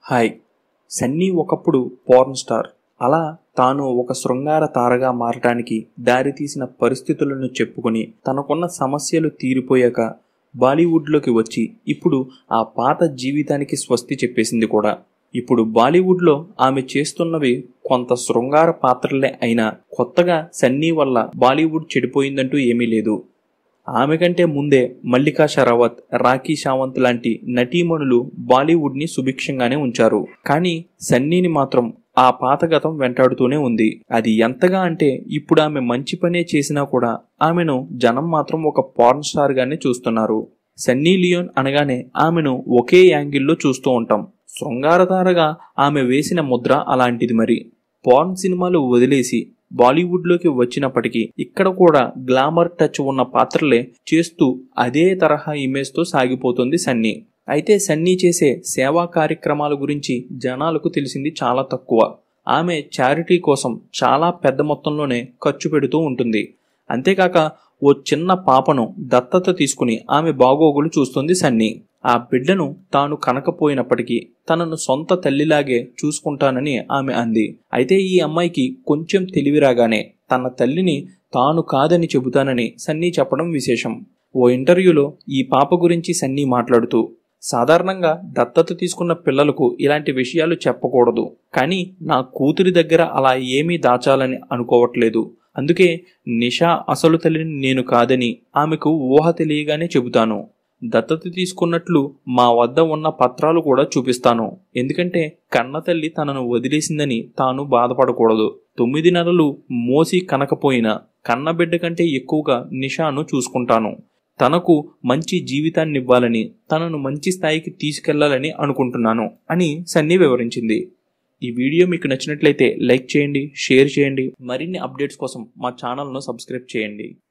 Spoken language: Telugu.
హాయ్ సన్నీ ఒకప్పుడు పోర్న్ స్టార్ అలా తాను ఒక శృంగార తారగా మారటానికి దారితీసిన పరిస్థితులను చెప్పుకొని తనకున్న సమస్యలు తీరిపోయాక బాలీవుడ్లోకి వచ్చి ఇప్పుడు ఆ పాత జీవితానికి స్వస్తి చెప్పేసింది కూడా ఇప్పుడు బాలీవుడ్లో ఆమె చేస్తున్నవి కొంత శృంగార పాత్రలే అయినా కొత్తగా సన్నీ వల్ల బాలీవుడ్ చెడిపోయిందంటూ ఏమీ లేదు ఆమె కంటే ముందే మల్లికా షరావత్ రాఖీ సావంత్ లాంటి నటీమణులు బాలీవుడ్ని సుభిక్షంగానే ఉంచారు కానీ సన్నీని మాత్రం ఆ పాతగతం వెంటాడుతూనే ఉంది అది ఎంతగా అంటే ఇప్పుడు ఆమె మంచి పనే చేసినా కూడా ఆమెను జనం మాత్రం ఒక పార్న్ స్టార్ గానే చూస్తున్నారు సన్నీ లియోన్ అనగానే ఆమెను ఒకే యాంగిల్లో చూస్తూ ఉంటాం శృంగారతారగా ఆమె వేసిన ముద్ర అలాంటిది మరి పార్న్ సినిమాలు వదిలేసి బాలీవుడ్లోకి వచ్చినప్పటికీ ఇక్కడ కూడా గ్లామర్ టచ్ ఉన్న పాత్రలే చేస్తూ అదే తరహా ఇమేజ్తో సాగిపోతుంది సన్నీ అయితే సన్నీ చేసే సేవా కార్యక్రమాల గురించి జనాలకు తెలిసింది చాలా తక్కువ ఆమె చారిటీ కోసం చాలా పెద్ద మొత్తంలోనే ఖర్చు పెడుతూ ఉంటుంది అంతేకాక ఓ చిన్న పాపను దత్తత తీసుకుని ఆమె బాగోగులు చూస్తుంది సన్నీ ఆ బిడ్డను తాను కనకపోయినప్పటికీ తనను సొంత తల్లిలాగే చూసుకుంటానని ఆమె అంది అయితే ఈ అమ్మాయికి కొంచెం తెలివి రాగానే తన తల్లిని తాను కాదని చెబుతానని సన్నీ చెప్పడం విశేషం ఓ ఇంటర్వ్యూలో ఈ పాప గురించి సన్నీ మాట్లాడుతూ సాధారణంగా దత్తత తీసుకున్న పిల్లలకు ఇలాంటి విషయాలు చెప్పకూడదు కానీ నా కూతురి దగ్గర అలా ఏమీ దాచాలని అనుకోవట్లేదు అందుకే నిషా అసలు తల్లిని నేను కాదని ఆమెకు ఊహ తెలియగానే చెబుతాను దత్తత తీసుకున్నట్లు మా వద్ద ఉన్న పత్రాలు కూడా చూపిస్తాను ఎందుకంటే కన్న తల్లి తనను వదిలేసిందని తాను బాధపడకూడదు తొమ్మిది నెలలు మోసి కనకపోయినా కన్నబిడ్డ కంటే ఎక్కువగా నిషాను చూసుకుంటాను తనకు మంచి జీవితాన్నివ్వాలని తనను మంచి స్థాయికి తీసుకెళ్లాలని అనుకుంటున్నాను అని సన్నీ వివరించింది ఈ వీడియో మీకు నచ్చినట్లయితే లైక్ చేయండి షేర్ చేయండి మరిన్ని అప్డేట్స్ కోసం మా ఛానల్ను సబ్స్క్రైబ్ చేయండి